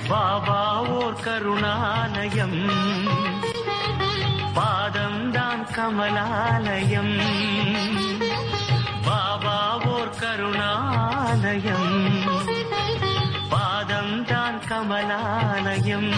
பாபா ஓர் கருணாலயம் பாதம்தான் கமலாலயம் பாபா ஓர் கருணாலயம் பாதம்தான் கமலாலயம்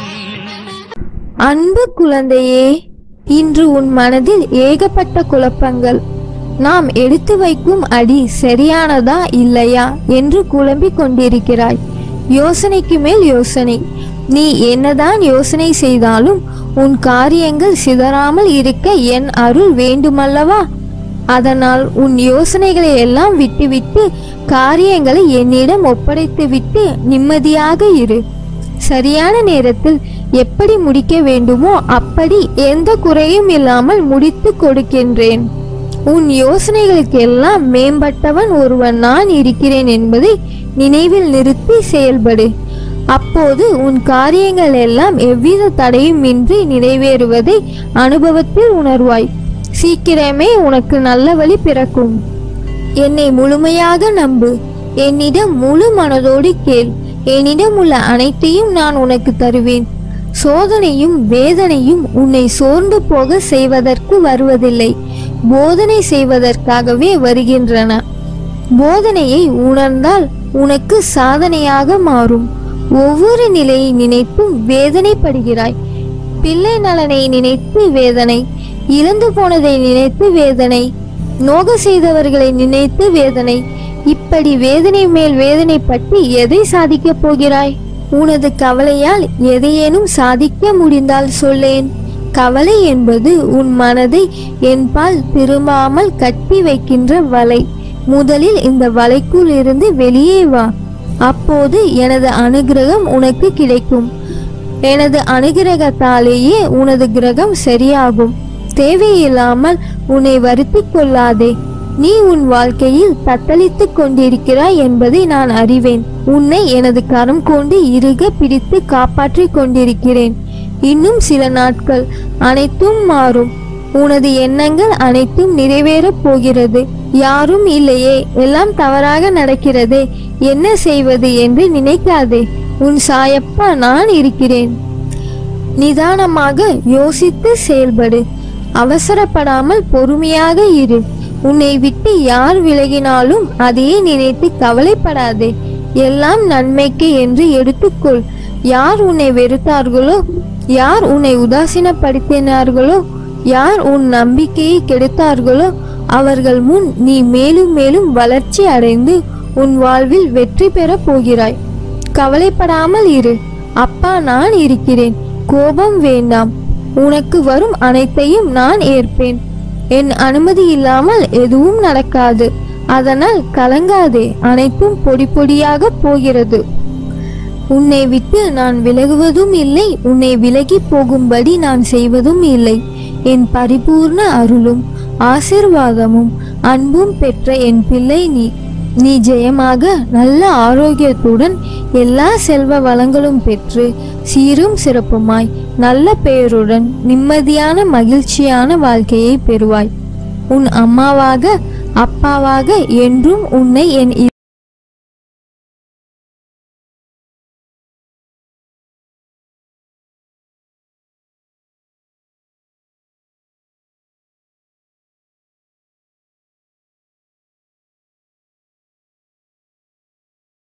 அன்பு குழந்தையே இன்று உன் மனதில் ஏகப்பட்ட குழப்பங்கள் நாம் எடுத்து வைக்கும் அடி சரியானதா இல்லையா என்று குழம்பிக் கொண்டிருக்கிறாய் யோசனைக்கு மேல் யோசனை நீ என்னதான் யோசனை செய்தாலும் உன் காரியங்கள் சிதறாமல் இருக்க என் அருள் வேண்டுமல்லவா அதனால் உன் யோசனைகளை எல்லாம் விட்டுவிட்டு காரியங்களை என்னிடம் ஒப்படைத்துவிட்டு நிம்மதியாக இரு சரியான நேரத்தில் எப்படி முடிக்க வேண்டுமோ அப்படி எந்த குறையும் இல்லாமல் முடித்து கொடுக்கின்றேன் உன் யோசனைகளுக்கு எல்லாம் மேம்பட்டவன் ஒருவன் நான் இருக்கிறேன் என்பதை நினைவில் நிறுத்தி செயல்படு அப்போது உன் காரியங்கள் எல்லாம் எவ்வித தடையும் இன்றி நிறைவேறுவதை அனுபவத்தில் உணர்வாய் சீக்கிரமே உனக்கு நல்ல வழி பிறக்கும் என்னை முழுமையாக நம்பு என்னிடம் முழு மனதோடு கேள் என்னிடம் உள்ள அனைத்தையும் நான் உனக்கு தருவேன் சோதனையும் வேதனையும் உன்னை சோர்ந்து போக செய்வதற்கு வருவதில்லை போதனை செய்வதற்காகவே வருகின்றன போதனையை உணர்ந்தால் உனக்கு சாதனையாக மாறும் ஒவ்வொரு நிலையை நினைத்தும் வேதனைப்படுகிறாய் பிள்ளை நலனை நினைத்து வேதனை இழந்து போனதை நினைத்து வேதனை நோக செய்தவர்களை நினைத்து வேதனை இப்படி வேதனை மேல் வேதனைப்பட்டு எதை சாதிக்கப் போகிறாய் உனது கவலையால் எதையேனும் சாதிக்க முடிந்தால் சொல்லேன் கவலை என்பது உன் மனதை என்பால் திரும்பாமல் கட்டி வைக்கின்ற வலை முதலில் இந்த வலைக்குள் இருந்து வெளியே வா அப்போது எனது அனுகிரகம் உனக்கு கிடைக்கும் எனது அனுகிரகத்தாலேயே உனது கிரகம் சரியாகும் தேவையில்லாமல் உன்னை வருத்திக் கொள்ளாதே நீ உன் வாழ்க்கையில் தத்தளித்துக் கொண்டிருக்கிறாய் என்பதை நான் அறிவேன் உன்னை எனது கரம் கொண்டு இறுக பிடித்து காப்பாற்றிக் கொண்டிருக்கிறேன் இன்னும் சில நாட்கள் அனைத்தும் மாறும் உனது எண்ணங்கள் அனைத்தும் நிறைவேறப் போகிறது யாரும் இல்லையே எல்லாம் தவறாக நடக்கிறதே என்ன செய்வது என்று நினைக்காதே உன் சாயப்பா நான் இருக்கிறேன் நிதானமாக யோசித்து செயல்படு அவசரப்படாமல் பொறுமையாக இரு உன்னை விட்டு யார் விலகினாலும் அதையே நினைத்து கவலைப்படாதே எல்லாம் நன்மைக்கு என்று எடுத்துக்கொள் யார் உன்னை வெறுத்தார்களோ யார் உன்னை உதாசீனப்படுத்தினார்களோ யார் உன் நம்பிக்கையை கெடுத்தார்களோ அவர்கள் முன் நீ மேலும் மேலும் வளர்ச்சி அடைந்து உன் வாழ்வில் வெற்றி பெறப் போகிறாய் கவலைப்படாமல் இரு அப்பா நான் இருக்கிறேன் கோபம் வேண்டாம் உனக்கு வரும் அனைத்தையும் நான் ஏற்பேன் என் அனுமதி இல்லாமல் எதுவும் நடக்காது அதனால் கலங்காதே அனைத்தும் பொடி பொடியாக போகிறது உன்னை விட்டு நான் விலகுவதும் இல்லை உன்னை விலகி போகும்படி நான் செய்வதும் இல்லை என் பரிபூர்ண அருளும் ஆசிர்வாதமும் அன்பும் பெற்ற என் பிள்ளை நீ நீ ஜெயமாக நல்ல ஆரோக்கியத்துடன் எல்லா செல்வ வளங்களும் பெற்று சீரும் சிறப்புமாய் நல்ல பெயருடன் நிம்மதியான மகிழ்ச்சியான வாழ்க்கையை பெறுவாய் உன் அம்மாவாக அப்பாவாக என்றும் உன்னை என்